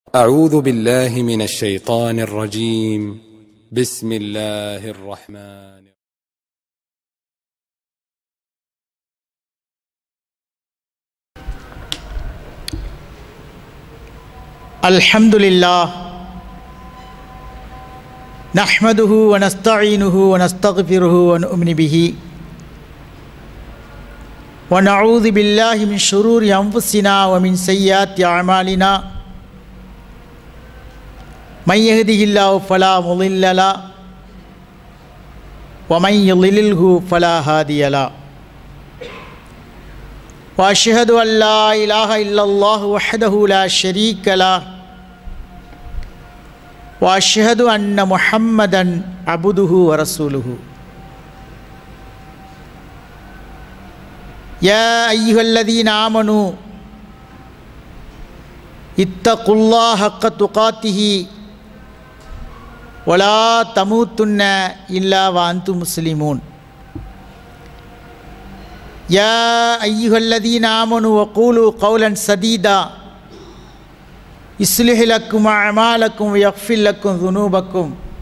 أعوذ بالله من الشيطان الرجيم بسم الله الرحمن الحمد لله نحمده ونستعينه ونستغفره ونؤمن به ونعوذ بالله من شرور أنفسنا ومن سيئات أعمالنا من يهده الله فلا مضل له ومن يضلله فلا هادي له واشهد ان لا اله الا الله وحده لا شريك له واشهد ان محمدا عبده ورسوله يا ايها الذين امنوا اتقوا الله حق تقاته ولا تموتن الا وانتم مسلمون يا أيها الذين آمنوا وقولوا قولا سديدا يصلح لكم أعمالكم ويغفر لكم ذنوبكم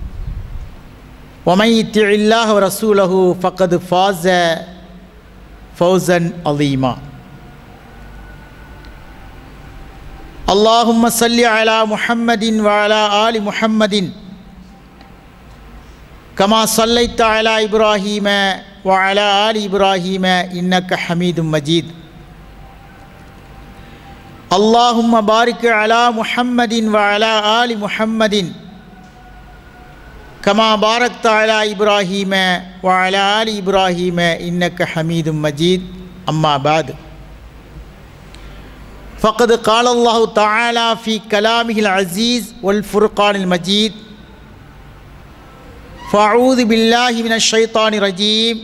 ومن يطع الله ورسوله فقد فاز فوزا عظيما اللهم صل على محمد وعلى آل محمد كما صليت على إبراهيم وعلى آل إبراهيم إنك حميد مجيد اللهم بارك على محمد وعلى آل محمد كما باركت على إبراهيم وعلى آل إبراهيم إنك حميد مجيد أما بعد فقد قال الله تعالى في كلامه العزيز والفرقان المجيد فأعوذ بالله من الشيطان الرجيم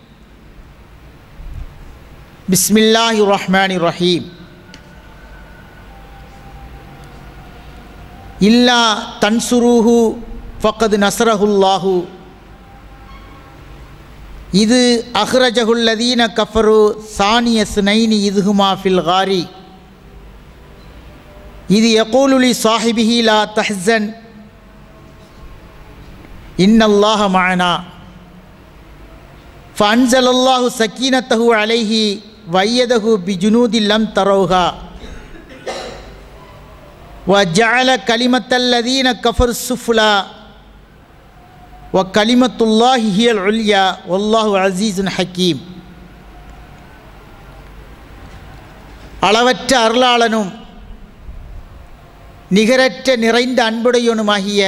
بسم الله الرحمن الرحيم إلا تنصروه فقد نصره الله இது அஹ்ரஜகுல்லதீன கஃபரு சானிய சுனைனி இதுகுமா ஃபில் காரி இது யகூலுலி சாஹிபிஹி லா தஹ்சன் இன்னல்லாஹ மானா فأنزل الله سكينته عليه وأيده بجنود لم تروها وجعل كلمة الذين كفروا السفلى وكلمة الله هي العليا والله عزيز حكيم அளவற்ற அருளாளனும் நிகரற்ற நிறைந்த அன்புடையவனுமாகிய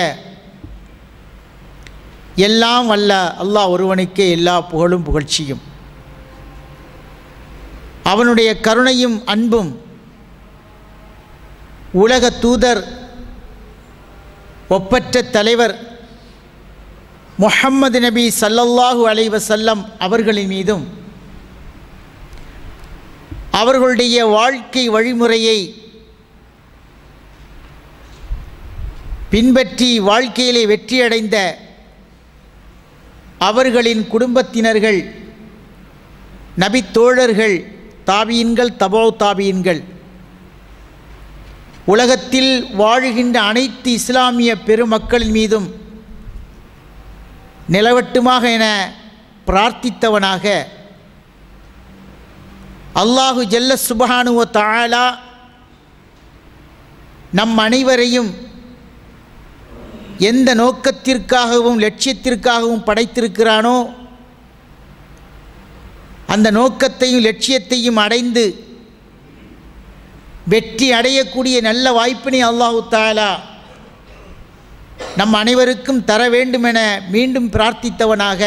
எல்லாம் வல்ல அல்லாஹ் ஒருவனுக்கே எல்லா புகழும் புகழ்ச்சியும் அவனுடைய கருணையும் அன்பும் உலக தூதர் ஒப்பற்ற தலைவர் முஹம்மது நபி சல்லல்லாஹு அலைவசல்லம் அவர்களின் மீதும் அவர்களுடைய வாழ்க்கை வழிமுறையை பின்பற்றி வாழ்க்கையிலே வெற்றியடைந்த அவர்களின் குடும்பத்தினர்கள் நபித்தோழர்கள் தாபியன்கள் தபோ தாபியன்கள் உலகத்தில் வாழுகின்ற அனைத்து இஸ்லாமிய பெருமக்களின் மீதும் நிலவட்டுமாக என பிரார்த்தித்தவனாக அல்லாஹு ஜல்ல சுபஹானுவ தாலா நம் அனைவரையும் எந்த நோக்கத்திற்காகவும் லட்சியத்திற்காகவும் படைத்திருக்கிறானோ அந்த நோக்கத்தையும் லட்சியத்தையும் அடைந்து வெற்றி அடையக்கூடிய நல்ல வாய்ப்பினை அல்லாஹு தாலா நம் அனைவருக்கும் தர வேண்டுமென மீண்டும் பிரார்த்தித்தவனாக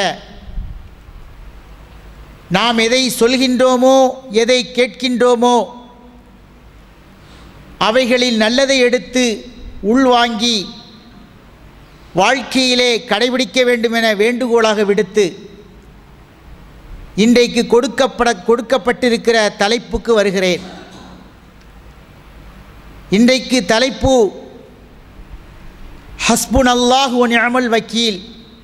நாம் எதை சொல்கின்றோமோ எதை கேட்கின்றோமோ அவைகளில் நல்லதை எடுத்து உள்வாங்கி வாழ்க்கையிலே கடைபிடிக்க வேண்டும் என வேண்டுகோளாக விடுத்து இன்றைக்கு கொடுக்கப்பட கொடுக்கப்பட்டிருக்கிற தலைப்புக்கு வருகிறேன் இன்றைக்கு தலைப்பு ஹஸ்புன் அல்லாஹு நியமல் வக்கீல்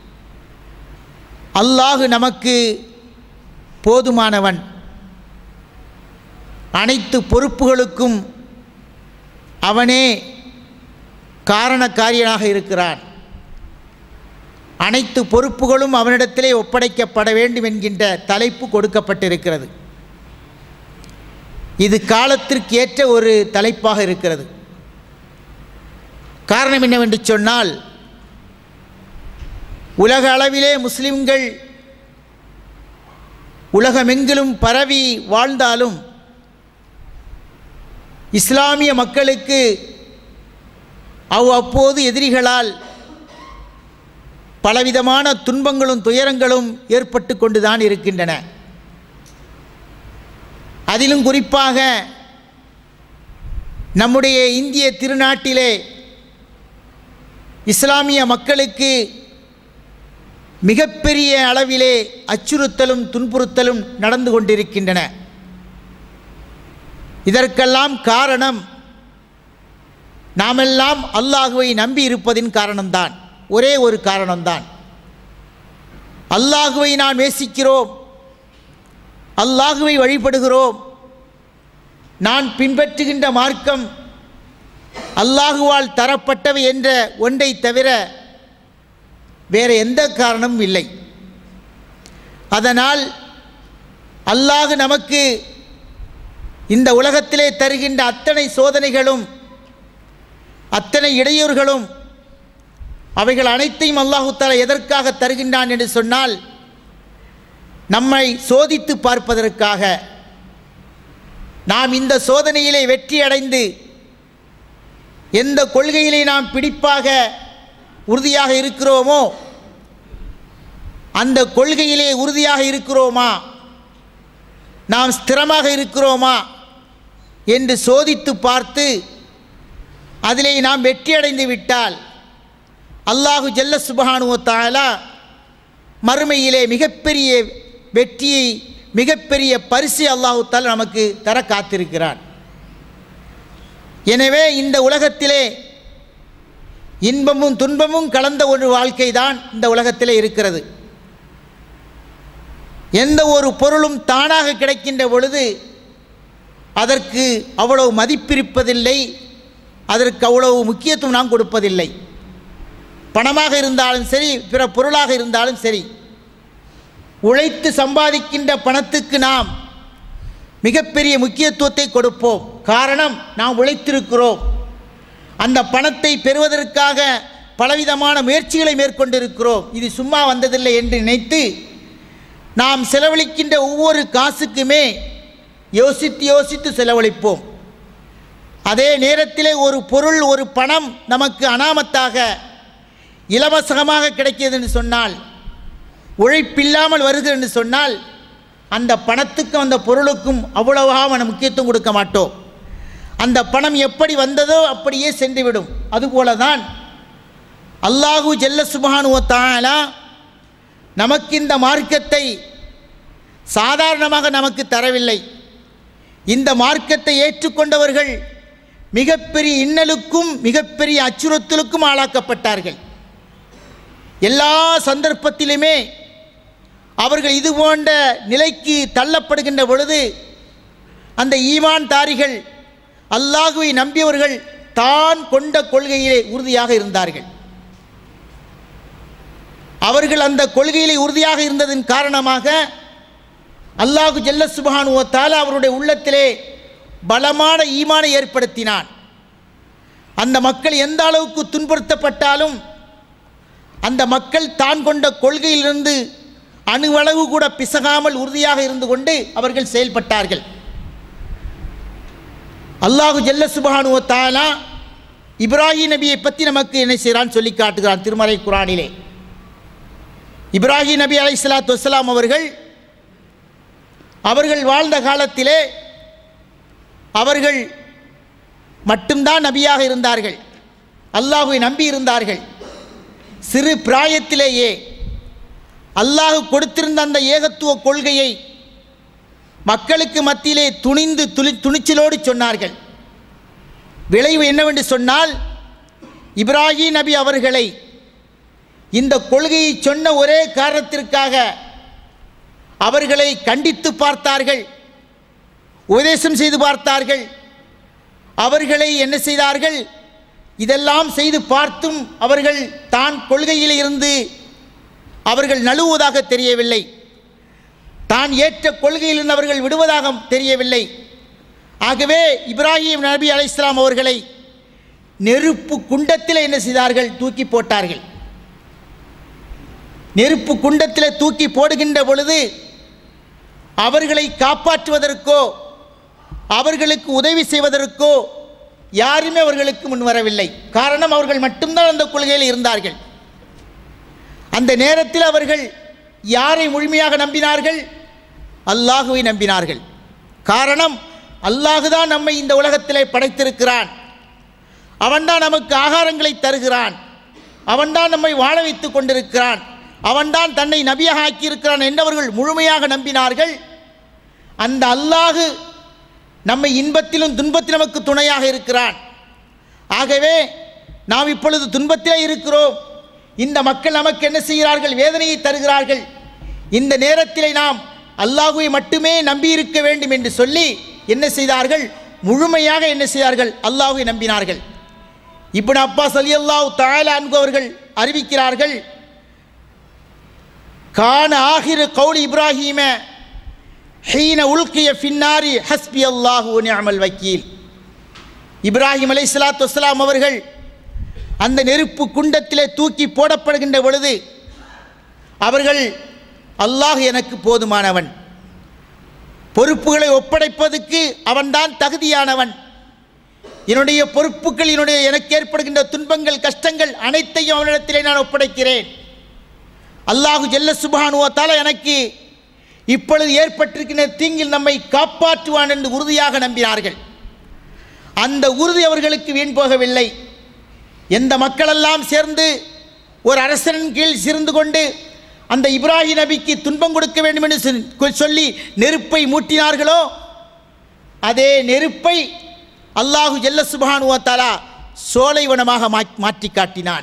அல்லாஹு நமக்கு போதுமானவன் அனைத்து பொறுப்புகளுக்கும் அவனே காரணக்காரியனாக இருக்கிறான் அனைத்து பொறுப்புகளும் அவனிடத்திலே ஒப்படைக்கப்பட வேண்டும் என்கின்ற தலைப்பு கொடுக்கப்பட்டிருக்கிறது இது காலத்திற்கு ஏற்ற ஒரு தலைப்பாக இருக்கிறது காரணம் என்னவென்று சொன்னால் உலக அளவிலே முஸ்லிம்கள் உலகமெங்கிலும் பரவி வாழ்ந்தாலும் இஸ்லாமிய மக்களுக்கு அவ்வப்போது எதிரிகளால் பலவிதமான துன்பங்களும் துயரங்களும் ஏற்பட்டு கொண்டுதான் இருக்கின்றன அதிலும் குறிப்பாக நம்முடைய இந்திய திருநாட்டிலே இஸ்லாமிய மக்களுக்கு மிகப்பெரிய அளவிலே அச்சுறுத்தலும் துன்புறுத்தலும் நடந்து கொண்டிருக்கின்றன இதற்கெல்லாம் காரணம் நாமெல்லாம் அல்லாஹுவை நம்பி இருப்பதின் காரணம்தான் ஒரே ஒரு காரணம்தான் அல்லாஹுவை நாம் நேசிக்கிறோம் அல்லாஹுவை வழிபடுகிறோம் நான் பின்பற்றுகின்ற மார்க்கம் அல்லாஹுவால் தரப்பட்டவை என்ற ஒன்றை தவிர வேறு எந்த காரணமும் இல்லை அதனால் அல்லாஹ் நமக்கு இந்த உலகத்திலே தருகின்ற அத்தனை சோதனைகளும் அத்தனை இடையூறுகளும் அவைகள் அனைத்தையும் அல்லாஹு தாலா எதற்காக தருகின்றான் என்று சொன்னால் நம்மை சோதித்து பார்ப்பதற்காக நாம் இந்த சோதனையிலே வெற்றி அடைந்து எந்த கொள்கையிலே நாம் பிடிப்பாக உறுதியாக இருக்கிறோமோ அந்த கொள்கையிலே உறுதியாக இருக்கிறோமா நாம் ஸ்திரமாக இருக்கிறோமா என்று சோதித்து பார்த்து அதிலே நாம் வெற்றி அடைந்து விட்டால் அல்லாஹு ஜல்ல சுபஹானுவ தாலா மறுமையிலே மிகப்பெரிய வெற்றியை மிகப்பெரிய பரிசு அல்லாஹு தாலா நமக்கு தர காத்திருக்கிறான் எனவே இந்த உலகத்திலே இன்பமும் துன்பமும் கலந்த ஒரு வாழ்க்கை தான் இந்த உலகத்திலே இருக்கிறது எந்த ஒரு பொருளும் தானாக கிடைக்கின்ற பொழுது அதற்கு அவ்வளவு மதிப்பிருப்பதில்லை அதற்கு அவ்வளவு முக்கியத்துவம் நாம் கொடுப்பதில்லை பணமாக இருந்தாலும் சரி பிற பொருளாக இருந்தாலும் சரி உழைத்து சம்பாதிக்கின்ற பணத்துக்கு நாம் மிகப்பெரிய முக்கியத்துவத்தை கொடுப்போம் காரணம் நாம் உழைத்திருக்கிறோம் அந்த பணத்தை பெறுவதற்காக பலவிதமான முயற்சிகளை மேற்கொண்டிருக்கிறோம் இது சும்மா வந்ததில்லை என்று நினைத்து நாம் செலவழிக்கின்ற ஒவ்வொரு காசுக்குமே யோசித்து யோசித்து செலவழிப்போம் அதே நேரத்திலே ஒரு பொருள் ஒரு பணம் நமக்கு அனாமத்தாக இலவசமாக கிடைக்கிறது என்று சொன்னால் உழைப்பில்லாமல் வருகிறது என்று சொன்னால் அந்த பணத்துக்கும் அந்த பொருளுக்கும் அவ்வளவாக நம்ம முக்கியத்துவம் கொடுக்க மாட்டோம் அந்த பணம் எப்படி வந்ததோ அப்படியே சென்றுவிடும் அதுபோல தான் அல்லாஹு ஜெல்ல சுபஹானுவ தாலா நமக்கு இந்த மார்க்கத்தை சாதாரணமாக நமக்கு தரவில்லை இந்த மார்க்கத்தை ஏற்றுக்கொண்டவர்கள் மிகப்பெரிய இன்னலுக்கும் மிகப்பெரிய அச்சுறுத்தலுக்கும் ஆளாக்கப்பட்டார்கள் எல்லா சந்தர்ப்பத்திலுமே அவர்கள் இது போன்ற நிலைக்கு தள்ளப்படுகின்ற பொழுது அந்த ஈமான் தாரிகள் அல்லாஹுவை நம்பியவர்கள் தான் கொண்ட கொள்கையிலே உறுதியாக இருந்தார்கள் அவர்கள் அந்த கொள்கையிலே உறுதியாக இருந்ததன் காரணமாக அல்லாஹு ஜல்ல சுபஹானுவத்தால் அவருடைய உள்ளத்திலே பலமான ஈமானை ஏற்படுத்தினான் அந்த மக்கள் எந்த அளவுக்கு துன்புறுத்தப்பட்டாலும் அந்த மக்கள் தான் கொண்ட கொள்கையிலிருந்து அணுவளவு கூட பிசகாமல் உறுதியாக இருந்து கொண்டு அவர்கள் செயல்பட்டார்கள் அல்லாஹு ஜல்ல சுபஹானுவ தாலா இப்ராஹிம் நபியை பற்றி நமக்கு என்ன செய்கிறான் சொல்லி காட்டுகிறான் திருமலை குரானிலே இப்ராஹிம் நபி அலை சலாத்து வசலாம் அவர்கள் அவர்கள் வாழ்ந்த காலத்திலே அவர்கள் மட்டும்தான் நபியாக இருந்தார்கள் அல்லாஹுவை நம்பி இருந்தார்கள் சிறு பிராயத்திலேயே அல்லாஹ் கொடுத்திருந்த அந்த ஏகத்துவ கொள்கையை மக்களுக்கு மத்தியிலே துணிந்து துளி துணிச்சலோடு சொன்னார்கள் விளைவு என்னவென்று சொன்னால் இப்ராஹிம் நபி அவர்களை இந்த கொள்கையை சொன்ன ஒரே காரணத்திற்காக அவர்களை கண்டித்து பார்த்தார்கள் உபதேசம் செய்து பார்த்தார்கள் அவர்களை என்ன செய்தார்கள் இதெல்லாம் செய்து பார்த்தும் அவர்கள் தான் கொள்கையில் இருந்து அவர்கள் நழுவுவதாக தெரியவில்லை தான் ஏற்ற கொள்கையிலிருந்து அவர்கள் விடுவதாக தெரியவில்லை ஆகவே இப்ராஹிம் நபி அலைஹிஸ்ஸலாம் அவர்களை நெருப்பு குண்டத்தில் என்ன செய்தார்கள் தூக்கி போட்டார்கள் நெருப்பு குண்டத்தில் தூக்கி போடுகின்ற பொழுது அவர்களை காப்பாற்றுவதற்கோ அவர்களுக்கு உதவி செய்வதற்கோ யாருமே அவர்களுக்கு முன் வரவில்லை காரணம் அவர்கள் மட்டும்தான் அந்த கொள்கையில் இருந்தார்கள் அந்த நேரத்தில் அவர்கள் யாரை முழுமையாக நம்பினார்கள் அல்லாஹுவை நம்பினார்கள் காரணம் அல்லாஹுதான் நம்மை இந்த உலகத்திலே படைத்திருக்கிறான் அவன்தான் நமக்கு ஆகாரங்களை தருகிறான் அவன்தான் நம்மை வாழ வைத்துக் கொண்டிருக்கிறான் அவன்தான் தன்னை நபியாக ஆக்கியிருக்கிறான் என்றவர்கள் முழுமையாக நம்பினார்கள் அந்த அல்லாஹு நம்மை இன்பத்திலும் துன்பத்திலும் நமக்கு துணையாக இருக்கிறான் ஆகவே நாம் இப்பொழுது துன்பத்திலே இருக்கிறோம் இந்த மக்கள் நமக்கு என்ன செய்கிறார்கள் வேதனையை தருகிறார்கள் இந்த நேரத்திலே நாம் அல்லாஹுவை மட்டுமே நம்பி இருக்க வேண்டும் என்று சொல்லி என்ன செய்தார்கள் முழுமையாக என்ன செய்தார்கள் அல்லாஹுவை நம்பினார்கள் இப்னு அப்பாஸ் அலி அல்லாஹ் தாயலா அவர்கள் அறிவிக்கிறார்கள் கான ஆகிரு கவுல் இப்ராஹீம ஹீன உல்கிய ஃபின்னாரி ஹஸ்பி அல்லாஹு நிஅமல் வக்கீல் இப்ராஹிம் அலை சலாத்து வஸ்லாம் அவர்கள் அந்த நெருப்பு குண்டத்திலே தூக்கி போடப்படுகின்ற பொழுது அவர்கள் அல்லாஹ் எனக்கு போதுமானவன் பொறுப்புகளை ஒப்படைப்பதற்கு அவன்தான் தகுதியானவன் என்னுடைய பொறுப்புகள் என்னுடைய எனக்கு ஏற்படுகின்ற துன்பங்கள் கஷ்டங்கள் அனைத்தையும் அவனிடத்திலே நான் ஒப்படைக்கிறேன் அல்லாஹு ஜெல்ல சுபானுவத்தால் எனக்கு இப்பொழுது ஏற்பட்டிருக்கின்ற தீங்கில் நம்மை காப்பாற்றுவான் என்று உறுதியாக நம்பினார்கள் அந்த உறுதி அவர்களுக்கு வீண் போகவில்லை எந்த மக்களெல்லாம் சேர்ந்து ஒரு அரசனின் கீழ் சிறந்து கொண்டு அந்த இப்ராஹிம் நபிக்கு துன்பம் கொடுக்க வேண்டும் என்று சொ- சொல்லி நெருப்பை மூட்டினார்களோ அதே நெருப்பை அல்லாஹு ஜெல்ல சுபானுவத்தாலா சோலைவனமாக மா மாற்றி காட்டினான்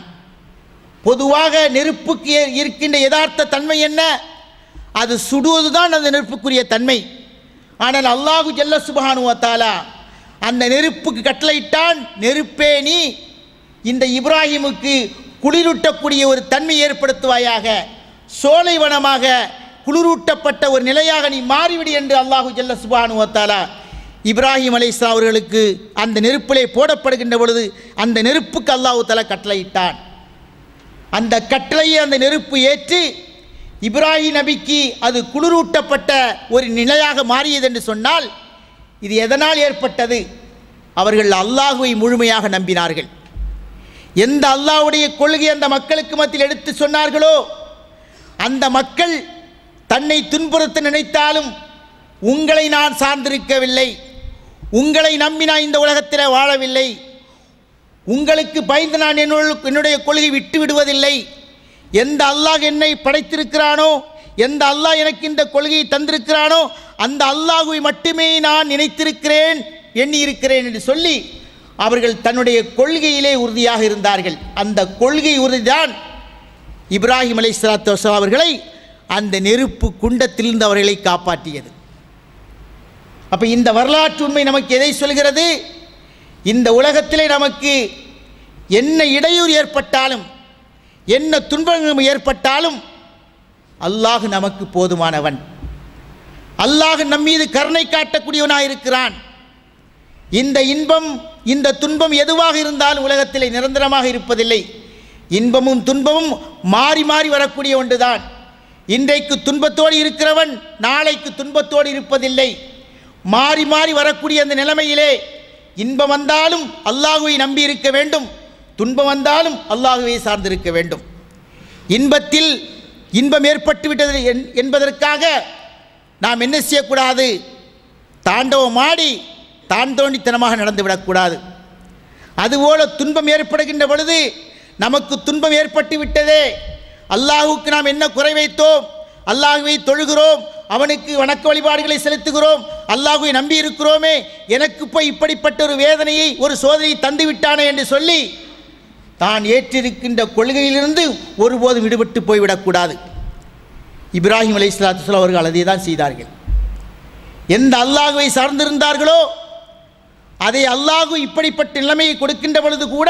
பொதுவாக நெருப்புக்கு ஏ- இருக்கின்ற யதார்த்த தன்மை என்ன அது சுடுவதுதான் அந்த நெருப்புக்குரிய தன்மை ஆனால் அல்லாஹு ஜல்ல சுபஹானுவத்தாலா அந்த நெருப்புக்கு கட்டளையிட்டான் நெருப்பே நீ இந்த இப்ராஹிமுக்கு குளிரூட்டக்கூடிய ஒரு தன்மை ஏற்படுத்துவாயாக சோலைவனமாக குளிரூட்டப்பட்ட ஒரு நிலையாக நீ மாறிவிடு என்று அல்லாஹு ஜல்ல சுபஹானுவத்தாலா இப்ராஹிம் அலைஹிஸ்ஸலாம் அவர்களுக்கு அந்த நெருப்பிலே போடப்படுகின்ற பொழுது அந்த நெருப்புக்கு அல்லாஹு தலா கட்டளையிட்டான் அந்த கட்டளையை அந்த நெருப்பு ஏற்று இப்ராஹிம் நபிக்கு அது குளிரூட்டப்பட்ட ஒரு நிலையாக மாறியது என்று சொன்னால் இது எதனால் ஏற்பட்டது அவர்கள் அல்லாஹுவை முழுமையாக நம்பினார்கள் எந்த அல்லாஹ்வுடைய கொள்கை அந்த மக்களுக்கு மத்தியில் எடுத்து சொன்னார்களோ அந்த மக்கள் தன்னை துன்புறுத்த நினைத்தாலும் உங்களை நான் சார்ந்திருக்கவில்லை உங்களை நம்பி நான் இந்த உலகத்தில் வாழவில்லை உங்களுக்கு பயந்து நான் என்னுள் என்னுடைய கொள்கை விட்டு விடுவதில்லை எந்த அல்லாஹ் என்னை படைத்திருக்கிறானோ எந்த அல்லாஹ் எனக்கு இந்த கொள்கையை தந்திருக்கிறானோ அந்த அல்லாஹுவை மட்டுமே நான் நினைத்திருக்கிறேன் எண்ணி இருக்கிறேன் என்று சொல்லி அவர்கள் தன்னுடைய கொள்கையிலே உறுதியாக இருந்தார்கள் அந்த கொள்கை உறுதிதான் இப்ராஹிம் அலை சலாத்து அவர்களை அந்த நெருப்பு குண்டத்திலிருந்து அவர்களை காப்பாற்றியது அப்போ இந்த வரலாற்று உண்மை நமக்கு எதை சொல்கிறது இந்த உலகத்திலே நமக்கு என்ன இடையூறு ஏற்பட்டாலும் என்ன துன்பங்கள் ஏற்பட்டாலும் அல்லாஹ் நமக்கு போதுமானவன் அல்லாஹ் நம் மீது கருணை காட்டக்கூடியவனாக இருக்கிறான் இந்த இன்பம் இந்த துன்பம் எதுவாக இருந்தாலும் உலகத்திலே நிரந்தரமாக இருப்பதில்லை இன்பமும் துன்பமும் மாறி மாறி வரக்கூடிய ஒன்றுதான் இன்றைக்கு துன்பத்தோடு இருக்கிறவன் நாளைக்கு துன்பத்தோடு இருப்பதில்லை மாறி மாறி வரக்கூடிய அந்த நிலைமையிலே இன்பம் வந்தாலும் அல்லாஹுவை நம்பி இருக்க வேண்டும் துன்பம் வந்தாலும் அல்லாஹுவை சார்ந்திருக்க வேண்டும் இன்பத்தில் இன்பம் ஏற்பட்டு விட்டது என்- என்பதற்காக நாம் என்ன செய்யக்கூடாது தாண்டவமாடி தான் தோண்டித்தனமாக நடந்துவிடக்கூடாது அதுபோல துன்பம் ஏற்படுகின்ற பொழுது நமக்கு துன்பம் ஏற்பட்டு விட்டதே அல்லாஹுக்கு நாம் என்ன குறை வைத்தோம் அல்லாஹுவை தொழுகிறோம் அவனுக்கு வணக்க வழிபாடுகளை செலுத்துகிறோம் அல்லாஹுவை நம்பி இருக்கிறோமே எனக்கு போய் இப்படிப்பட்ட ஒரு வேதனையை ஒரு சோதனையை தந்து விட்டானே என்று சொல்லி தான் ஏற்றிருக்கின்ற கொள்கையிலிருந்து ஒருபோதும் விடுபட்டு போய்விடக்கூடாது இப்ராஹிம் அலை அவர்கள் அதை தான் செய்தார்கள் எந்த அல்லாஹுவை சார்ந்திருந்தார்களோ அதை அல்லாஹு இப்படிப்பட்ட நிலைமையை கொடுக்கின்ற பொழுது கூட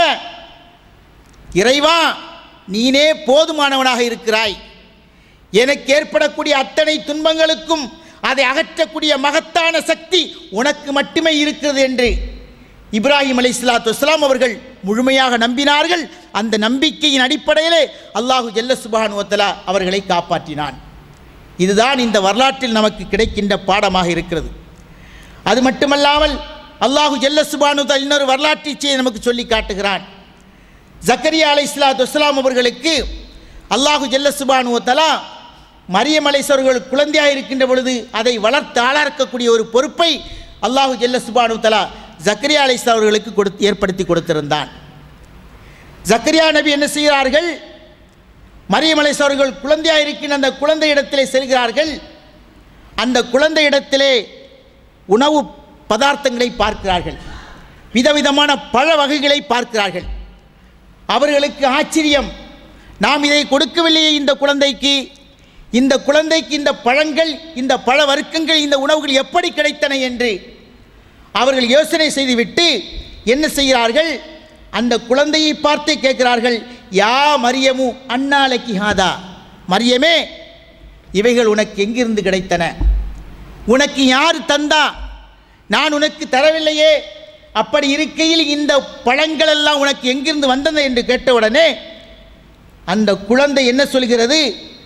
இறைவா நீனே போதுமானவனாக இருக்கிறாய் எனக்கு ஏற்படக்கூடிய அத்தனை துன்பங்களுக்கும் அதை அகற்றக்கூடிய மகத்தான சக்தி உனக்கு மட்டுமே இருக்கிறது என்று இப்ராஹிம் அலை இஸ்லாத்து வஸ்லாம் அவர்கள் முழுமையாக நம்பினார்கள் அந்த நம்பிக்கையின் அடிப்படையிலே அல்லாஹு ஜல்ல சுபானுவத்தலா அவர்களை காப்பாற்றினான் இதுதான் இந்த வரலாற்றில் நமக்கு கிடைக்கின்ற பாடமாக இருக்கிறது அது மட்டுமல்லாமல் அல்லாஹு ஜல்ல சுபானுதல் இன்னொரு வரலாற்றை செய்தி நமக்கு சொல்லி காட்டுகிறான் ஜக்கரியா அலை இஸ்லாத்து வஸ்லாம் அவர்களுக்கு அல்லாஹு ஜல்ல சுபானுவத்தலா மரியம் அலைசவர்கள் குழந்தையாக இருக்கின்ற பொழுது அதை வளர்த்து ஆளாக்கக்கூடிய ஒரு பொறுப்பை அல்லாஹு ஜல்ல சுபானு தலா ஜக்கரியா அலைஸ் அவர்களுக்கு கொடுத்து ஏற்படுத்தி கொடுத்திருந்தான் ஜக்கரியா நபி என்ன செய்கிறார்கள் மரியம் அலைஸ் அவர்கள் குழந்தையாக இருக்கின்ற அந்த குழந்தை இடத்திலே செல்கிறார்கள் அந்த குழந்தை இடத்திலே உணவு பதார்த்தங்களை பார்க்கிறார்கள் விதவிதமான பழ வகைகளை பார்க்கிறார்கள் அவர்களுக்கு ஆச்சரியம் நாம் இதை கொடுக்கவில்லையே இந்த குழந்தைக்கு இந்த குழந்தைக்கு இந்த பழங்கள் இந்த பழ வர்க்கங்கள் இந்த உணவுகள் எப்படி கிடைத்தன என்று அவர்கள் யோசனை செய்துவிட்டு என்ன செய்கிறார்கள் அந்த குழந்தையை பார்த்து கேட்கிறார்கள் யா மரியமு அண்ணாலக்கி ஹாதா மரியமே இவைகள் உனக்கு எங்கிருந்து கிடைத்தன உனக்கு யார் தந்தா நான் உனக்கு தரவில்லையே அப்படி இருக்கையில் இந்த பழங்கள் எல்லாம் உனக்கு எங்கிருந்து வந்தன என்று கேட்டவுடனே அந்த குழந்தை என்ன சொல்கிறது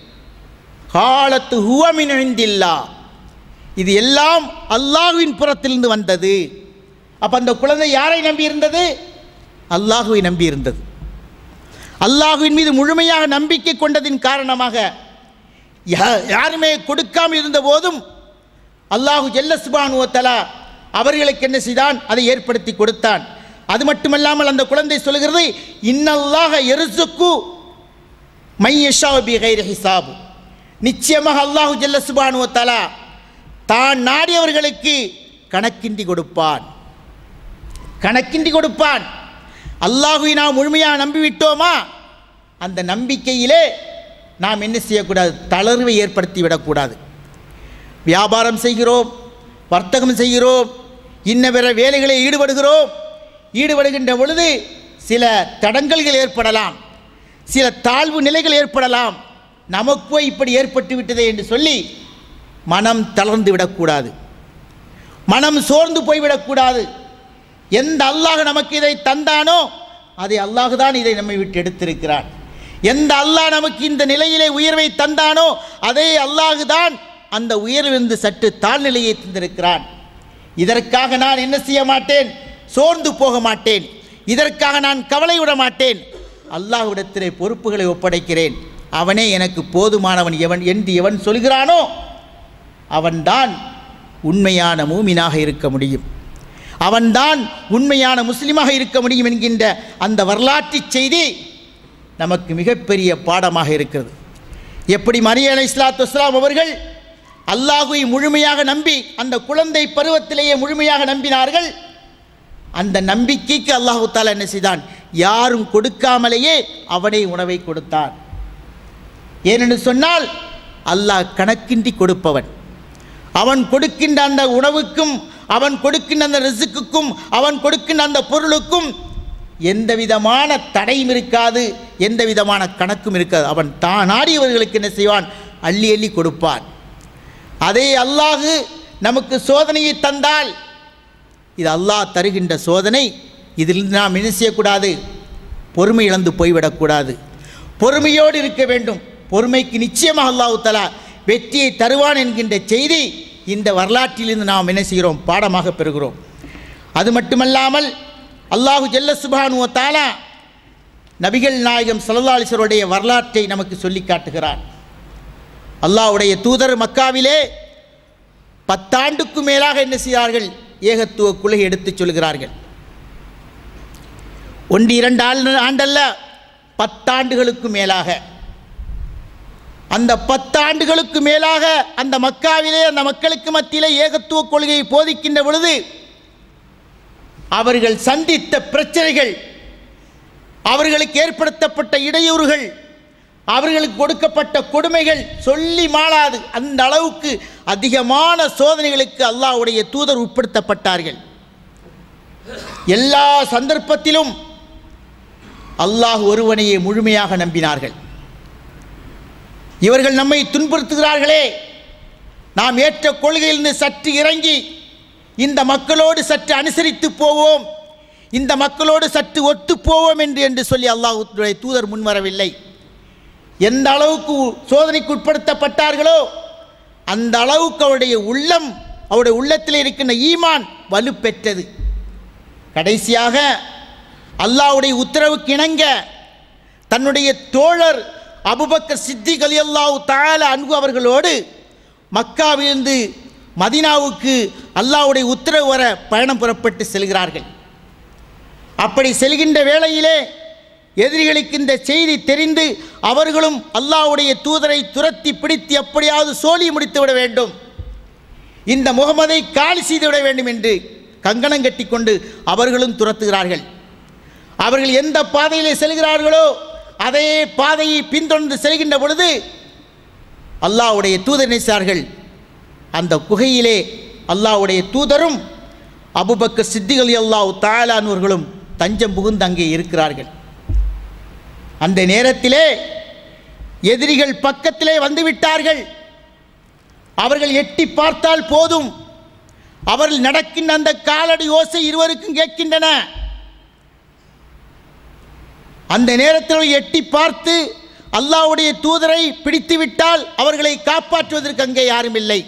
காலத்து ஹுவமின் இந்தில்லா இது எல்லாம் அல்லாஹுவின் புறத்திலிருந்து வந்தது அப்போ அந்த குழந்தை யாரை நம்பி இருந்தது அல்லாஹுவை நம்பி இருந்தது அல்லாஹுவின் மீது முழுமையாக நம்பிக்கை கொண்டதின் காரணமாக யா- யாருமே கொடுக்காமல் இருந்த போதும் அல்லாஹு ஜல்ல சுபானுவ தலா அவர்களுக்கு என்ன செய்தான் அதை ஏற்படுத்தி கொடுத்தான் அது மட்டுமல்லாமல் அந்த குழந்தை சொல்கிறது இன்னல்லாக எருசுக்கு மையஷா பி கைர ஹிசாபு நிச்சயமாக அல்லாஹு ஜல்ல சுபானுவ தலா தான் நாடியவர்களுக்கு கணக்கின்றி கொடுப்பான் கணக்கின்றி கொடுப்பான் அல்லாஹுவை நாம் முழுமையாக நம்பிவிட்டோமா அந்த நம்பிக்கையிலே நாம் என்ன செய்யக்கூடாது தளர்வை ஏற்படுத்தி விடக்கூடாது வியாபாரம் செய்கிறோம் வர்த்தகம் செய்கிறோம் இன்ன பிற வேலைகளில் ஈடுபடுகிறோம் ஈடுபடுகின்ற பொழுது சில தடங்கல்கள் ஏற்படலாம் சில தாழ்வு நிலைகள் ஏற்படலாம் நமக்கோ இப்படி ஏற்பட்டு விட்டதே என்று சொல்லி மனம் தளர்ந்து விடக்கூடாது மனம் சோர்ந்து போய்விடக்கூடாது எந்த அல்லாஹ் நமக்கு இதை தந்தானோ அதை அல்லாஹ் தான் இதை நம்மை விட்டு எடுத்திருக்கிறான் எந்த அல்லாஹ் நமக்கு இந்த நிலையிலே உயர்வை தந்தானோ அதே அல்லாஹ் தான் அந்த உயர்விலிருந்து சற்று தாழ்நிலையை தந்திருக்கிறான் இதற்காக நான் என்ன செய்ய மாட்டேன் சோர்ந்து போக மாட்டேன் இதற்காக நான் கவலை விட மாட்டேன் அல்லாஹ்விடத்திலே பொறுப்புகளை ஒப்படைக்கிறேன் அவனே எனக்கு போதுமானவன் எவன் என்று எவன் சொல்கிறானோ அவன்தான் உண்மையான மூமினாக இருக்க முடியும் அவன்தான் உண்மையான முஸ்லிமாக இருக்க முடியும் என்கின்ற அந்த வரலாற்று செய்தி நமக்கு மிகப்பெரிய பாடமாக இருக்கிறது எப்படி மரிய அலை இஸ்லாத்து வஸ்லாம் அவர்கள் அல்லாஹுவை முழுமையாக நம்பி அந்த குழந்தை பருவத்திலேயே முழுமையாக நம்பினார்கள் அந்த நம்பிக்கைக்கு அல்லாஹு தாலா என்ன செய்தான் யாரும் கொடுக்காமலேயே அவனே உணவை கொடுத்தான் ஏனென்று சொன்னால் அல்லாஹ் கணக்கின்றி கொடுப்பவன் அவன் கொடுக்கின்ற அந்த உணவுக்கும் அவன் கொடுக்கின்ற அந்த ரிசுக்குக்கும் அவன் கொடுக்கின்ற அந்த பொருளுக்கும் எந்த விதமான தடையும் இருக்காது எந்த விதமான கணக்கும் இருக்காது அவன் தான் நாடியவர்களுக்கு என்ன செய்வான் அள்ளி அள்ளி கொடுப்பான் அதே அல்லாஹு நமக்கு சோதனையை தந்தால் இது அல்லாஹ் தருகின்ற சோதனை இதிலிருந்து நாம் என்ன செய்யக்கூடாது பொறுமை இழந்து போய்விடக்கூடாது பொறுமையோடு இருக்க வேண்டும் பொறுமைக்கு நிச்சயமாக அல்லாஹு தலா வெற்றியை தருவான் என்கின்ற செய்தி இந்த வரலாற்றிலிருந்து நாம் என்ன செய்கிறோம் பாடமாக பெறுகிறோம் அது மட்டுமல்லாமல் அல்லாஹு ஜல்ல சுபானுவ தாலா நபிகள் நாயகம் ஸல்லல்லாஹு அலைஹி வஸல்லுடைய வரலாற்றை நமக்கு சொல்லி காட்டுகிறார் அல்லாஹ்வுடைய தூதர் மக்காவிலே பத்தாண்டுக்கு மேலாக என்ன செய்தார்கள் ஏகத்துவ குலை எடுத்துச் சொல்கிறார்கள் ஒன்று இரண்டு ஆண்டு ஆண்டல்ல பத்தாண்டுகளுக்கு மேலாக அந்த பத்தாண்டுகளுக்கு மேலாக அந்த மக்காவிலே அந்த மக்களுக்கு மத்தியிலே ஏகத்துவ கொள்கையை போதிக்கின்ற பொழுது அவர்கள் சந்தித்த பிரச்சனைகள் அவர்களுக்கு ஏற்படுத்தப்பட்ட இடையூறுகள் அவர்களுக்கு கொடுக்கப்பட்ட கொடுமைகள் சொல்லி மாளாது அந்த அளவுக்கு அதிகமான சோதனைகளுக்கு அல்லாஹ்வுடைய தூதர் உட்படுத்தப்பட்டார்கள் எல்லா சந்தர்ப்பத்திலும் அல்லாஹ் ஒருவனையே முழுமையாக நம்பினார்கள் இவர்கள் நம்மை துன்புறுத்துகிறார்களே நாம் ஏற்ற கொள்கையிலிருந்து சற்று இறங்கி இந்த மக்களோடு சற்று அனுசரித்து போவோம் இந்த மக்களோடு சற்று ஒத்து போவோம் என்று என்று சொல்லி அல்லாஹுடைய தூதர் முன்வரவில்லை எந்த அளவுக்கு சோதனைக்கு உட்படுத்தப்பட்டார்களோ அந்த அளவுக்கு அவருடைய உள்ளம் அவருடைய உள்ளத்தில் இருக்கின்ற ஈமான் வலுப்பெற்றது கடைசியாக அல்லாஹ்வுடைய உத்தரவுக்கு இணங்க தன்னுடைய தோழர் அபுபக்கர் சித்திக் அலி அல்லாஹ் தால அன்பு அவர்களோடு மக்காவிலிருந்து மதினாவுக்கு அல்லாஹ்வுடைய உத்தரவு வர பயணம் புறப்பட்டு செல்கிறார்கள் அப்படி செல்கின்ற வேளையிலே எதிரிகளுக்கு இந்த செய்தி தெரிந்து அவர்களும் அல்லாஹ்வுடைய தூதரை துரத்தி பிடித்து எப்படியாவது சோழி முடித்து விட வேண்டும் இந்த முகமதை காலி செய்து விட வேண்டும் என்று கங்கணம் கட்டிக்கொண்டு அவர்களும் துரத்துகிறார்கள் அவர்கள் எந்த பாதையிலே செல்கிறார்களோ அதே பாதையை பின்தொடர்ந்து செல்கின்ற பொழுது அல்லாஹ்வுடைய தூதர் நினைச்சார்கள் அந்த குகையிலே அல்லாஹ்வுடைய தூதரும் அபுபக்கர் சித்திகள் அல்லாஹ் தாலானவர்களும் தஞ்சம் புகுந்து அங்கே இருக்கிறார்கள் அந்த நேரத்திலே எதிரிகள் பக்கத்திலே வந்துவிட்டார்கள் அவர்கள் எட்டி பார்த்தால் போதும் அவர்கள் நடக்கின்ற அந்த காலடி ஓசை இருவருக்கும் கேட்கின்றன அந்த நேரத்தில் எட்டி பார்த்து அல்லாஹ்வுடைய தூதரை பிடித்து விட்டால் அவர்களை காப்பாற்றுவதற்கு அங்கே யாரும் இல்லை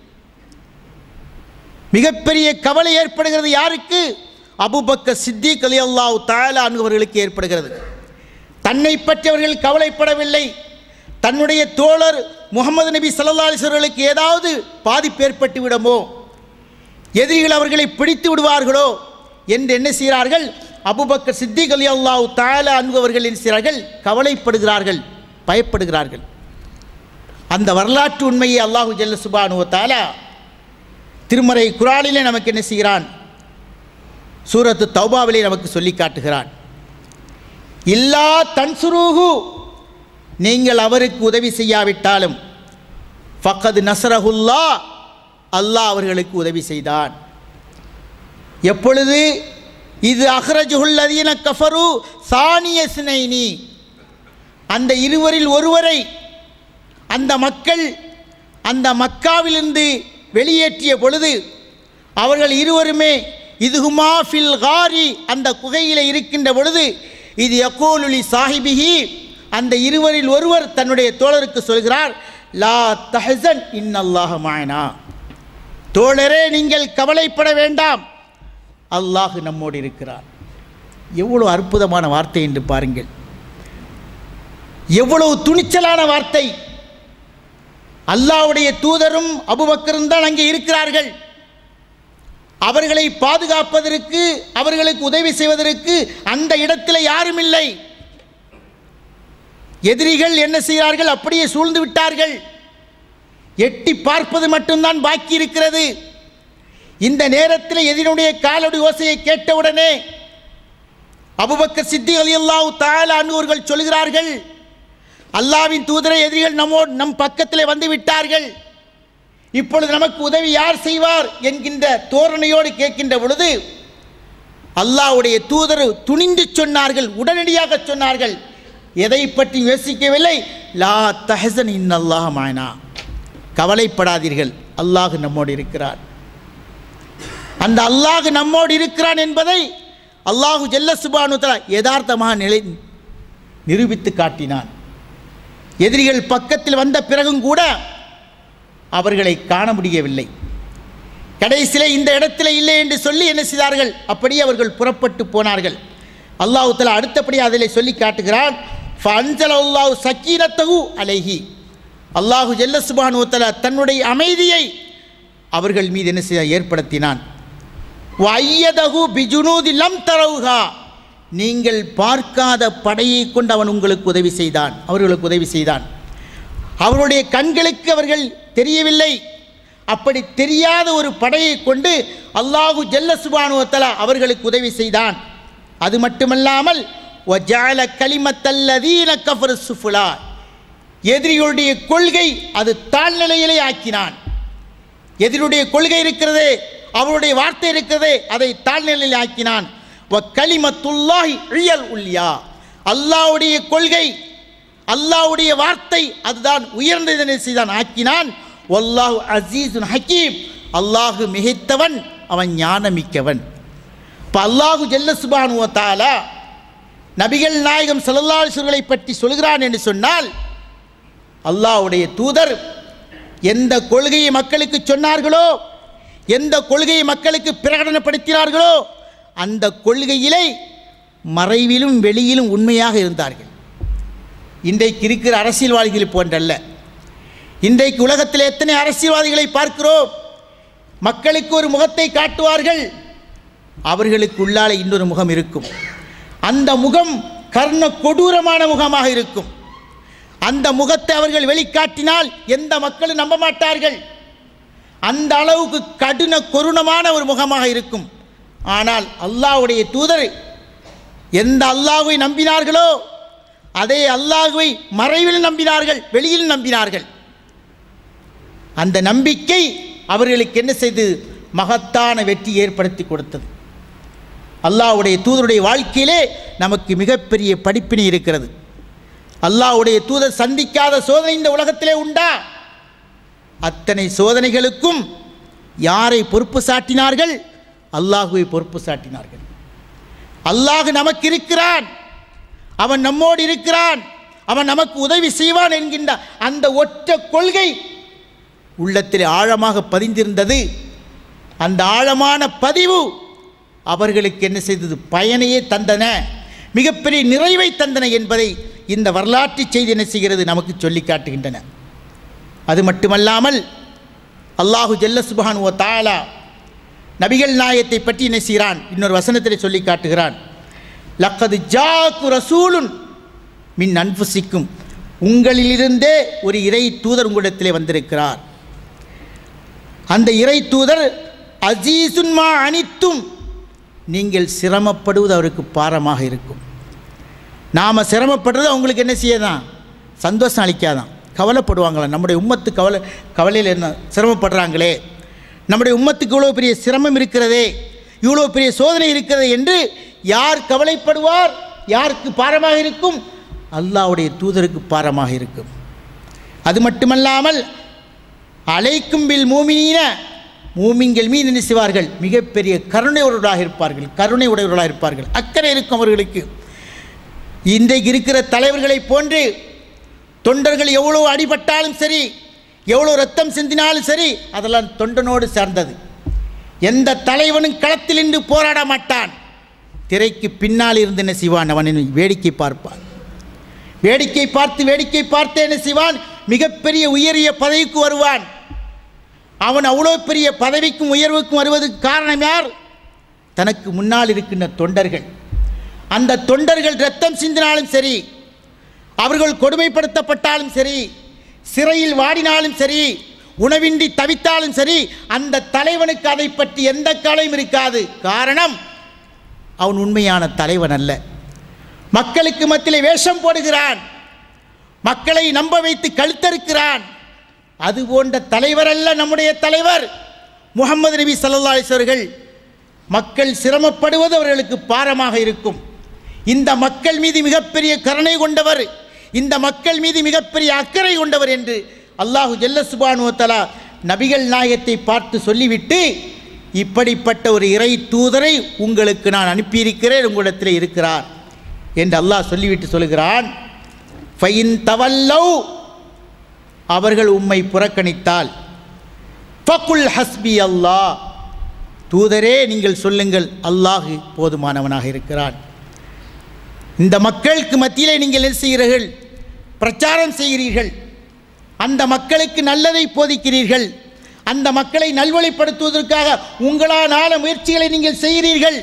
மிகப்பெரிய கவலை ஏற்படுகிறது யாருக்கு அபுபக்க சித்திக் அலி அல்லாஹ் தாலா அவர்களுக்கு ஏற்படுகிறது தன்னை பற்றி அவர்கள் கவலைப்படவில்லை தன்னுடைய தோழர் முகமது நபி சல்லா அலிஸ்வர்களுக்கு ஏதாவது பாதிப்பு ஏற்பட்டு விடுமோ எதிரிகள் அவர்களை பிடித்து விடுவார்களோ என்று என்ன செய்கிறார்கள் அபுபக்கர் சித்திக் அலி அல்லாஹ் தாலா அன்பவர்கள் என்ன செய்கிறார்கள் கவலைப்படுகிறார்கள் பயப்படுகிறார்கள் அந்த வரலாற்று உண்மையை அல்லாஹு ஜல்ல சுபானுவ தாலா திருமறை குரானிலே நமக்கு என்ன செய்கிறான் சூரத்து தௌபாவிலே நமக்கு சொல்லி காட்டுகிறான் இல்லா தன்சுரூஹு நீங்கள் அவருக்கு உதவி செய்யாவிட்டாலும் ஃபக்கது நசரஹுல்லா அல்லாஹ் அவர்களுக்கு உதவி செய்தான் எப்பொழுது இது அஹ்ரஜுல்லதீன கஃபரு சானிய சினைனி அந்த இருவரில் ஒருவரை அந்த மக்கள் அந்த மக்காவிலிருந்து வெளியேற்றிய பொழுது அவர்கள் இருவருமே இதுகுமா ஃபில் காரி அந்த குகையில் இருக்கின்ற பொழுது இது யகோலுலி சாஹிபிஹி அந்த இருவரில் ஒருவர் தன்னுடைய தோழருக்கு சொல்கிறார் லா தஹசன் இன்னல்லாஹ மாயனா தோழரே நீங்கள் கவலைப்பட வேண்டாம் அல்லாஹ் நம்மோடு இருக்கிறார் எவ்வளவு அற்புதமான வார்த்தை என்று பாருங்கள் எவ்வளவு துணிச்சலான வார்த்தை அல்லாஹ்வுடைய தூதரும் அபுபக்கரும் தான் அங்கே இருக்கிறார்கள் அவர்களை பாதுகாப்பதற்கு அவர்களுக்கு உதவி செய்வதற்கு அந்த இடத்தில் யாரும் இல்லை எதிரிகள் என்ன செய்கிறார்கள் அப்படியே சூழ்ந்து விட்டார்கள் எட்டி பார்ப்பது மட்டும்தான் பாக்கி இருக்கிறது இந்த நேரத்தில் எதிரினுடைய காலடி ஓசையை கேட்டவுடனே அபுபக்கர் சித்தி அலி அல்லாஹ் தாலா அன்பவர்கள் சொல்கிறார்கள் அல்லாவின் தூதரை எதிரிகள் நம்மோடு நம் பக்கத்தில் வந்து விட்டார்கள் இப்பொழுது நமக்கு உதவி யார் செய்வார் என்கின்ற தோரணையோடு கேட்கின்ற பொழுது அல்லாஹ்வுடைய தூதர் துணிந்து சொன்னார்கள் உடனடியாக சொன்னார்கள் எதை பற்றி யோசிக்கவில்லை லா தஹசன் இன்னல்லாஹ் மாயனா கவலைப்படாதீர்கள் அல்லாஹ் நம்மோடு இருக்கிறார் அந்த அல்லாஹ் நம்மோடு இருக்கிறான் என்பதை அல்லாஹு ஜல்ல சுபானு தலா யதார்த்தமாக நிலை நிரூபித்து காட்டினான் எதிரிகள் பக்கத்தில் வந்த பிறகும் கூட அவர்களை காண முடியவில்லை கடைசியிலே இந்த இடத்துல இல்லை என்று சொல்லி என்ன செய்தார்கள் அப்படியே அவர்கள் புறப்பட்டு போனார்கள் அல்லாஹு தலா அடுத்தபடி அதில் சொல்லி காட்டுகிறான் ஃபன்சல் அல்லாஹு சக்கீனத்தகு அலைஹி அல்லாஹு ஜல்ல சுபானு தலா தன்னுடைய அமைதியை அவர்கள் மீது என்ன செய்ய ஏற்படுத்தினான் வையதகு பிஜுனூதி லம் தரவுகா நீங்கள் பார்க்காத படையை கொண்டு அவன் உங்களுக்கு உதவி செய்தான் அவர்களுக்கு உதவி செய்தான் அவருடைய கண்களுக்கு அவர்கள் தெரியவில்லை அப்படி தெரியாத ஒரு படையை கொண்டு அல்லாஹு ஜல்ல சுபானுவத்தலா அவர்களுக்கு உதவி செய்தான் அது மட்டுமல்லாமல் ஒஜால கலிமத்தல்லதீன கஃபர் சுஃபுலா எதிரிகளுடைய கொள்கை அது தாழ்நிலையிலே ஆக்கினான் எதிரியுடைய கொள்கை இருக்கிறதே அவருடைய வார்த்தை இருக்கிறதே அதை தாழ்நிலையில் ஆக்கினான் வ கலிமத்துல்லாஹி இயல் உல்யா அல்லாஹ்வுடைய கொள்கை அல்லாஹ்வுடைய வார்த்தை அதுதான் உயர்ந்ததனை செய்தான் ஆக்கினான் வல்லாஹு அசீசுன் ஹக்கீம் அல்லாஹு மிகைத்தவன் அவன் ஞானமிக்கவன் இப்போ அல்லாஹு ஜல்ல சுபானுவ தாலா நபிகள் நாயகம் சல்லல்லாசுகளை பற்றி சொல்கிறான் என்று சொன்னால் அல்லாஹ்வுடைய தூதர் எந்த கொள்கையை மக்களுக்கு சொன்னார்களோ எந்த கொள்கையை மக்களுக்கு பிரகடனப்படுத்தினார்களோ அந்த கொள்கையிலே மறைவிலும் வெளியிலும் உண்மையாக இருந்தார்கள் இன்றைக்கு இருக்கிற அரசியல்வாதிகள் போன்றல்ல இன்றைக்கு உலகத்தில் எத்தனை அரசியல்வாதிகளை பார்க்கிறோம் மக்களுக்கு ஒரு முகத்தை காட்டுவார்கள் அவர்களுக்கு உள்ளாலே இன்னொரு முகம் இருக்கும் அந்த முகம் கர்ண கொடூரமான முகமாக இருக்கும் அந்த முகத்தை அவர்கள் வெளிக்காட்டினால் எந்த மக்களும் நம்ப மாட்டார்கள் அந்த அளவுக்கு கடின கொருணமான ஒரு முகமாக இருக்கும் ஆனால் அல்லாஹ்வுடைய தூதர் எந்த அல்லாஹ்வை நம்பினார்களோ அதே அல்லாஹ்வை மறைவில் நம்பினார்கள் வெளியில் நம்பினார்கள் அந்த நம்பிக்கை அவர்களுக்கு என்ன செய்து மகத்தான வெற்றி ஏற்படுத்தி கொடுத்தது அல்லாஹ்வுடைய தூதருடைய வாழ்க்கையிலே நமக்கு மிகப்பெரிய படிப்பினை இருக்கிறது அல்லாஹ்வுடைய தூதர் சந்திக்காத சோதனை இந்த உலகத்திலே உண்டா அத்தனை சோதனைகளுக்கும் யாரை பொறுப்பு சாட்டினார்கள் அல்லாஹுவை பொறுப்பு சாட்டினார்கள் அல்லாஹ் நமக்கு இருக்கிறான் அவன் நம்மோடு இருக்கிறான் அவன் நமக்கு உதவி செய்வான் என்கின்ற அந்த ஒற்ற கொள்கை உள்ளத்தில் ஆழமாக பதிந்திருந்தது அந்த ஆழமான பதிவு அவர்களுக்கு என்ன செய்தது பயனையே தந்தன மிகப்பெரிய நிறைவை தந்தன என்பதை இந்த வரலாற்று செய்தி என்ன செய்கிறது நமக்கு சொல்லி காட்டுகின்றன அது மட்டுமல்லாமல் அல்லாஹு ஜல்ல சுபான் ஓ தாலா நபிகள் நாயத்தை பற்றி என்ன செய்கிறான் இன்னொரு வசனத்தில் சொல்லி காட்டுகிறான் லக்கது ஜாக்கு ரசூலுன் மின் அன்புசிக்கும் உங்களிலிருந்தே ஒரு இறை தூதர் உங்களிடத்திலே வந்திருக்கிறார் அந்த இறை தூதர் அஜீசுன்மா அனித்தும் நீங்கள் சிரமப்படுவது அவருக்கு பாரமாக இருக்கும் நாம் சிரமப்படுறது அவங்களுக்கு என்ன செய்யதான் சந்தோஷம் அளிக்காதான் கவலைப்படுவாங்களா நம்முடைய உம்மத்து கவலை கவலையில் என்ன சிரமப்படுறாங்களே நம்முடைய உம்மத்துக்கு இவ்வளோ பெரிய சிரமம் இருக்கிறதே இவ்வளோ பெரிய சோதனை இருக்கிறது என்று யார் கவலைப்படுவார் யாருக்கு பாரமாக இருக்கும் அல்லாஹ்வுடைய தூதருக்கு பாரமாக இருக்கும் அது மட்டுமல்லாமல் அலைக்கும் பில் மூமினீன மூமிங்கள் மீது என்ன செய்வார்கள் மிகப்பெரிய கருணை உடையவர்களாக இருப்பார்கள் கருணை உடையவர்களாக இருப்பார்கள் அக்கறை இருக்கும் அவர்களுக்கு இன்றைக்கு இருக்கிற தலைவர்களைப் போன்று தொண்டர்கள் எவ்வளோ அடிபட்டாலும் சரி எவ்வளோ ரத்தம் சிந்தினாலும் சரி அதெல்லாம் தொண்டனோடு சார்ந்தது எந்த தலைவனும் களத்தில் நின்று போராட மாட்டான் திரைக்கு பின்னால் இருந்து என்ன செய்வான் அவன் வேடிக்கை பார்ப்பான் வேடிக்கை பார்த்து வேடிக்கை பார்த்து என்ன செய்வான் மிகப்பெரிய உயரிய பதவிக்கு வருவான் அவன் அவ்வளோ பெரிய பதவிக்கும் உயர்வுக்கும் வருவதற்கு காரணம் யார் தனக்கு முன்னால் இருக்கின்ற தொண்டர்கள் அந்த தொண்டர்கள் ரத்தம் சிந்தினாலும் சரி அவர்கள் கொடுமைப்படுத்தப்பட்டாலும் சரி சிறையில் வாடினாலும் சரி உணவின்றி தவித்தாலும் சரி அந்த தலைவனுக்கு அதை பற்றி எந்த கவலையும் இருக்காது காரணம் அவன் உண்மையான தலைவன் அல்ல மக்களுக்கு மத்தியிலே வேஷம் போடுகிறான் மக்களை நம்ப வைத்து கழுத்தறுக்கிறான் அது போன்ற தலைவர் அல்ல நம்முடைய தலைவர் முகமது நபி சல்லா அலிஸ்வர்கள் மக்கள் சிரமப்படுவது அவர்களுக்கு பாரமாக இருக்கும் இந்த மக்கள் மீது மிகப்பெரிய கருணை கொண்டவர் இந்த மக்கள் மீது மிகப்பெரிய அக்கறை கொண்டவர் என்று அல்லாஹு ஜல்ல சுபானுவத்தலா நபிகள் நாயகத்தை பார்த்து சொல்லிவிட்டு இப்படிப்பட்ட ஒரு இறை தூதரை உங்களுக்கு நான் அனுப்பியிருக்கிறேன் உங்களிடத்தில் இருக்கிறார் என்று அல்லாஹ் சொல்லிவிட்டு சொல்கிறான் ஃபைன் தவல்லவ் அவர்கள் உம்மை புறக்கணித்தால் ஃபகுல் ஹஸ்பி அல்லாஹ் தூதரே நீங்கள் சொல்லுங்கள் அல்லாஹ் போதுமானவனாக இருக்கிறான் இந்த மக்களுக்கு மத்தியிலே நீங்கள் என்ன செய்கிறீர்கள் பிரச்சாரம் செய்கிறீர்கள் அந்த மக்களுக்கு நல்லதை போதிக்கிறீர்கள் அந்த மக்களை நல்வழிப்படுத்துவதற்காக உங்களான முயற்சிகளை நீங்கள் செய்கிறீர்கள்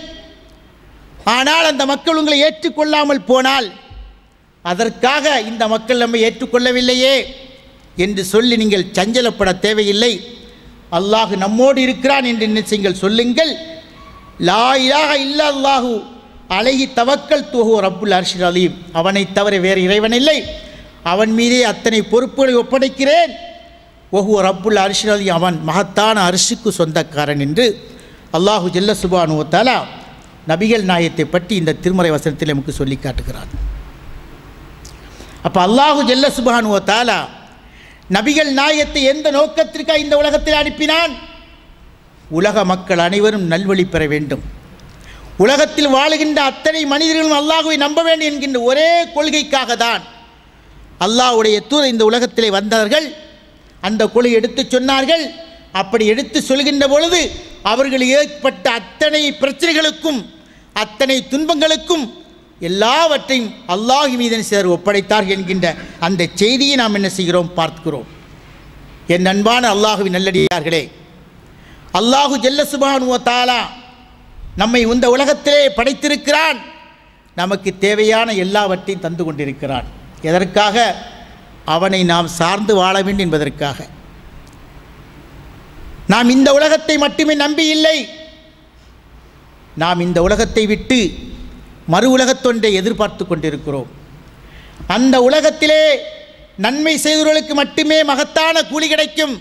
ஆனால் அந்த மக்கள் உங்களை ஏற்றுக்கொள்ளாமல் போனால் அதற்காக இந்த மக்கள் நம்மை ஏற்றுக்கொள்ளவில்லையே என்று சொல்லி நீங்கள் சஞ்சலப்பட தேவையில்லை அல்லாஹ் நம்மோடு இருக்கிறான் என்று நீங்கள் சொல்லுங்கள் லா இலாஹ இல்லா அல்லாஹு அழகி தவக்கல் துஹு ரப்புல் அர்ஷில் அலீம் அவனை தவிர வேறு இறைவன் இல்லை அவன் மீதே அத்தனை பொறுப்புகளை ஒப்படைக்கிறேன் ஒஹு ரப்புல் அரிஷில் அலி அவன் மகத்தான அரிசுக்கு சொந்தக்காரன் என்று அல்லாஹு ஜல்ல சுபானுவத்தாலா நபிகள் நாயத்தை பற்றி இந்த திருமறை வசனத்தில் நமக்கு சொல்லி காட்டுகிறார் அப்போ அல்லாஹு ஜல்ல சுபானுவ தாலா நபிகள் நாயத்தை எந்த நோக்கத்திற்காக இந்த உலகத்தில் அனுப்பினான் உலக மக்கள் அனைவரும் நல்வழி பெற வேண்டும் உலகத்தில் வாழுகின்ற அத்தனை மனிதர்களும் அல்லாஹுவை நம்ப வேண்டும் என்கின்ற ஒரே கொள்கைக்காக தான் அல்லாஹ்வுடைய தூதர் இந்த உலகத்திலே வந்தார்கள் அந்த கொள்கை எடுத்துச் சொன்னார்கள் அப்படி எடுத்து சொல்கின்ற பொழுது அவர்கள் ஏற்பட்ட அத்தனை பிரச்சனைகளுக்கும் அத்தனை துன்பங்களுக்கும் எல்லாவற்றையும் அல்லாஹ் மீதன் சிலர் ஒப்படைத்தார்கள் என்கின்ற அந்த செய்தியை நாம் என்ன செய்கிறோம் பார்க்கிறோம் என் அன்பான அல்லாஹுவின் நல்லடியார்களே அல்லாஹு ஜல்ல சுபானுவ தாலா நம்மை இந்த உலகத்திலே படைத்திருக்கிறான் நமக்கு தேவையான எல்லாவற்றையும் தந்து கொண்டிருக்கிறான் எதற்காக அவனை நாம் சார்ந்து வாழ வேண்டும் என்பதற்காக நாம் இந்த உலகத்தை மட்டுமே நம்பி இல்லை நாம் இந்த உலகத்தை விட்டு மறு உலகத்தொன்றை எதிர்பார்த்து கொண்டிருக்கிறோம் அந்த உலகத்திலே நன்மை செய்தவர்களுக்கு மட்டுமே மகத்தான கூலி கிடைக்கும்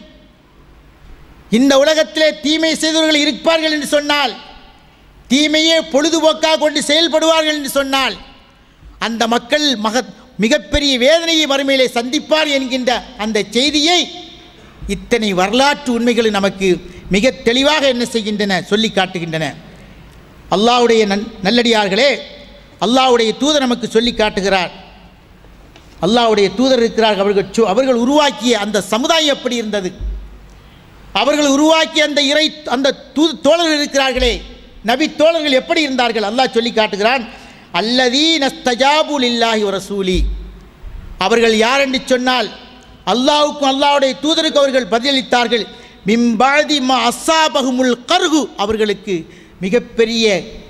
இந்த உலகத்திலே தீமை செய்தவர்கள் இருப்பார்கள் என்று சொன்னால் தீமையே பொழுதுபோக்காக கொண்டு செயல்படுவார்கள் என்று சொன்னால் அந்த மக்கள் மக மிகப்பெரிய வேதனையை மறுமையிலே சந்திப்பார் என்கின்ற அந்த செய்தியை இத்தனை வரலாற்று உண்மைகள் நமக்கு மிக தெளிவாக என்ன செய்கின்றன சொல்லி காட்டுகின்றன அல்லாஹ்வுடைய நன் நல்லடியார்களே அல்லாஹ்வுடைய தூதர் நமக்கு சொல்லி காட்டுகிறார் அல்லாஹ்வுடைய தூதர் இருக்கிறார்கள் அவர்கள் சொ- அவர்கள் உருவாக்கிய அந்த சமுதாயம் எப்படி இருந்தது அவர்கள் உருவாக்கிய அந்த இறை அந்த தூது தோழர்கள் இருக்கிறார்களே நபி தோழர்கள் எப்படி இருந்தார்கள் அல்லாஹ் சொல்லி காட்டுகிறான் அல்லதீன ஸ்தஜாபு லில்லாஹி வ ரசூலி அவர்கள் யார் என்று சொன்னால் அல்லாஹ்வுக்கும் அல்லாஹ்வுடைய தூதருக்கு அவர்கள் பதிலளித்தார்கள் மிம்பாதி மா அஸ்ஸாபஹுமுல் கர்கு அவர்களுக்கு மிகப்பெரிய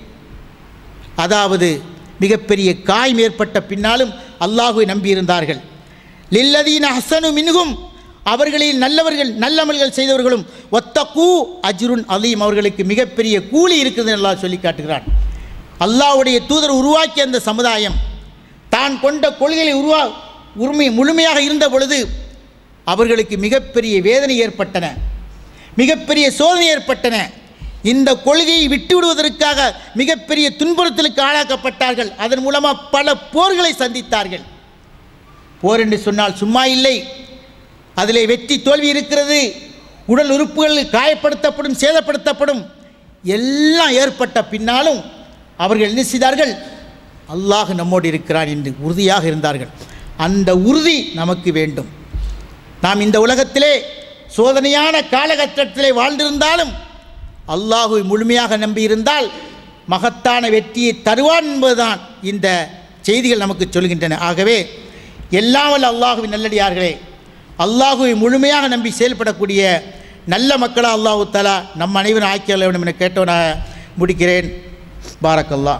அதாவது மிகப்பெரிய காயம் ஏற்பட்ட பின்னாலும் அல்லாஹுவை நம்பியிருந்தார்கள் லில்லதீன ஹசனு மின்ஹும் அவர்களில் நல்லவர்கள் நல்லமல்கள் செய்தவர்களும் ஒத்தக்கூ அஜ்ருன் அலீம் அவர்களுக்கு மிகப்பெரிய கூலி இருக்குது அல்லாஹ் சொல்லி காட்டுகிறான் அல்லாஹ்வுடைய தூதர் உருவாக்கிய அந்த சமுதாயம் தான் கொண்ட கொள்கைகளை உருவா உரிமை முழுமையாக இருந்த பொழுது அவர்களுக்கு மிகப்பெரிய வேதனை ஏற்பட்டன மிகப்பெரிய சோதனை ஏற்பட்டன இந்த கொள்கையை விட்டு விடுவதற்காக மிகப்பெரிய துன்புறுத்தலுக்கு ஆளாக்கப்பட்டார்கள் அதன் மூலமாக பல போர்களை சந்தித்தார்கள் போர் என்று சொன்னால் சும்மா இல்லை அதிலே வெற்றி தோல்வி இருக்கிறது உடல் உறுப்புகள் காயப்படுத்தப்படும் சேதப்படுத்தப்படும் எல்லாம் ஏற்பட்ட பின்னாலும் அவர்கள் என்ன செய்தார்கள் அல்லாஹ் நம்மோடு இருக்கிறான் என்று உறுதியாக இருந்தார்கள் அந்த உறுதி நமக்கு வேண்டும் நாம் இந்த உலகத்திலே சோதனையான காலகட்டத்திலே வாழ்ந்திருந்தாலும் அல்லாஹுவை முழுமையாக நம்பியிருந்தால் மகத்தான வெற்றியை தருவான் என்பதுதான் இந்த செய்திகள் நமக்கு சொல்கின்றன ஆகவே எல்லாம் வல்ல அல்லாஹுவின் நல்லடியார்களே அல்லாஹுவை முழுமையாக நம்பி செயல்படக்கூடிய நல்ல மக்களாக அல்லாஹு தலா நம் அனைவரும் ஆக்கிய வேண்டும் என கேட்டவனாக முடிக்கிறேன் பாரக்கல்லா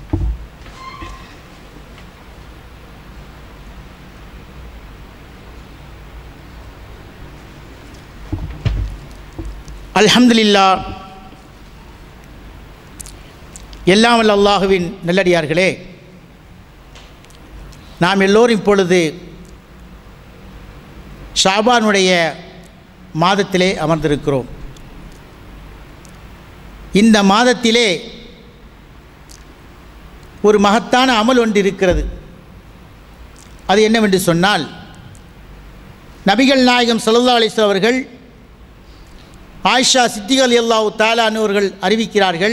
அல்ஹம்துலில்லா எல்லாம் வல்ல அல்லாஹுவின் நல்லடியார்களே நாம் எல்லோரும் இப்பொழுது ஷாபானுடைய மாதத்திலே அமர்ந்திருக்கிறோம் இந்த மாதத்திலே ஒரு மகத்தான அமல் ஒன்று இருக்கிறது அது என்னவென்று சொன்னால் நபிகள் நாயகம் ஸல்லல்லாஹு அலைஹி வஸல்லம் அவர்கள் ஆயிஷா சித்திகள் அல்லாஹு தாலானவர்கள் அறிவிக்கிறார்கள்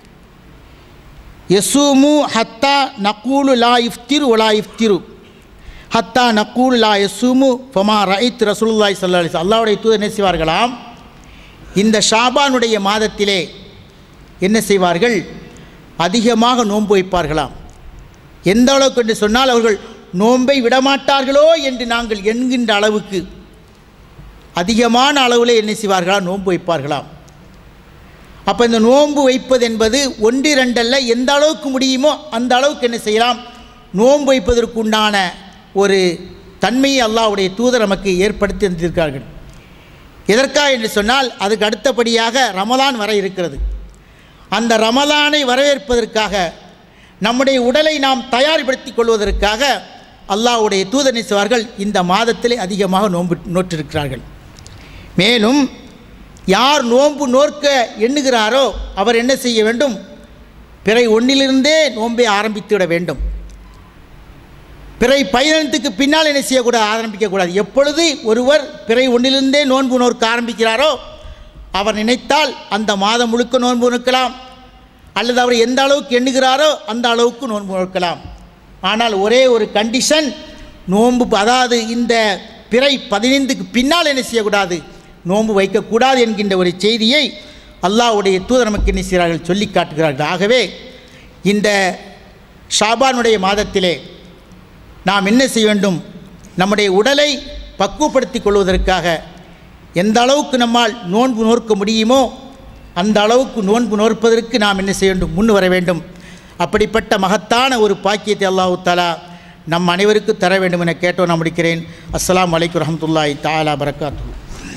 யசூமு ஹத்தா நக்கூலு லா இஃப்திரு ஒலா இஃப்திரு ஹத்தா நக்கூலு லா யசூமு ஃபமா ரைத் ரசூலுல்லாஹி ஸல்லல்லாஹு அலைஹி வஸல்லம் அல்லாஹ்வுடைய தூதர் என்ன செய்வார்களாம் இந்த ஷாபானுடைய மாதத்திலே என்ன செய்வார்கள் அதிகமாக நோன்பு வைப்பார்களாம் எந்த அளவுக்கு என்று சொன்னால் அவர்கள் நோன்பை விடமாட்டார்களோ என்று நாங்கள் என்கின்ற அளவுக்கு அதிகமான அளவில் என்ன செய்வார்களாம் நோன்பு வைப்பார்களாம் அப்போ இந்த நோன்பு வைப்பது என்பது ஒன்று ரெண்டல்ல எந்த அளவுக்கு முடியுமோ அந்த அளவுக்கு என்ன செய்யலாம் நோன்பு வைப்பதற்குண்டான ஒரு தன்மையை அல்லாஹ்வுடைய தூதர் நமக்கு ஏற்படுத்தி தந்திருக்கார்கள் எதற்காக என்று சொன்னால் அதுக்கு அடுத்தபடியாக ரமலான் வர இருக்கிறது அந்த ரமலானை வரவேற்பதற்காக நம்முடைய உடலை நாம் தயார்படுத்திக் கொள்வதற்காக அல்லாஹ்வுடைய தூதர் செய்வார்கள் இந்த மாதத்திலே அதிகமாக நோன்பு நோற்றிருக்கிறார்கள் மேலும் யார் நோன்பு நோற்க எண்ணுகிறாரோ அவர் என்ன செய்ய வேண்டும் பிறை ஒன்றிலிருந்தே நோன்பை ஆரம்பித்து விட வேண்டும் பிறை பதினெட்டுக்கு பின்னால் என்ன செய்யக்கூடாது ஆரம்பிக்கக்கூடாது எப்பொழுது ஒருவர் பிறை ஒன்றிலிருந்தே நோன்பு நோக்க ஆரம்பிக்கிறாரோ அவர் நினைத்தால் அந்த மாதம் முழுக்க நோன்பு நோக்கலாம் அல்லது அவர் எந்த அளவுக்கு எண்ணுகிறாரோ அந்த அளவுக்கு நோன்பு நோக்கலாம் ஆனால் ஒரே ஒரு கண்டிஷன் நோன்பு அதாவது இந்த பிறை பதினைந்துக்கு பின்னால் என்ன செய்யக்கூடாது நோன்பு வைக்கக்கூடாது என்கின்ற ஒரு செய்தியை அல்லாஹ்வுடைய தூதர் நமக்கு என்ன செய்கிறார்கள் சொல்லி காட்டுகிறார்கள் ஆகவே இந்த ஷாபானுடைய மாதத்திலே நாம் என்ன செய்ய வேண்டும் நம்முடைய உடலை பக்குவப்படுத்திக் கொள்வதற்காக எந்த அளவுக்கு நம்மால் நோன்பு நோற்க முடியுமோ அந்த அளவுக்கு நோன்பு நோற்பதற்கு நாம் என்ன செய்ய வேண்டும் முன் வர வேண்டும் அப்படிப்பட்ட மகத்தான ஒரு பாக்கியத்தை அல்லாஹு தாலா நம் அனைவருக்கு தர வேண்டும் என கேட்டோ நான் முடிக்கிறேன் அஸ்ஸலாமு அலைக்கும் ரஹமத்துல்லாஹி தாலா பரக்காத்து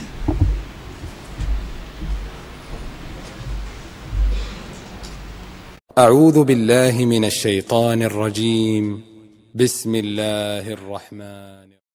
أعوذ بالله من الشيطان الرجيم بسم الله الرحمن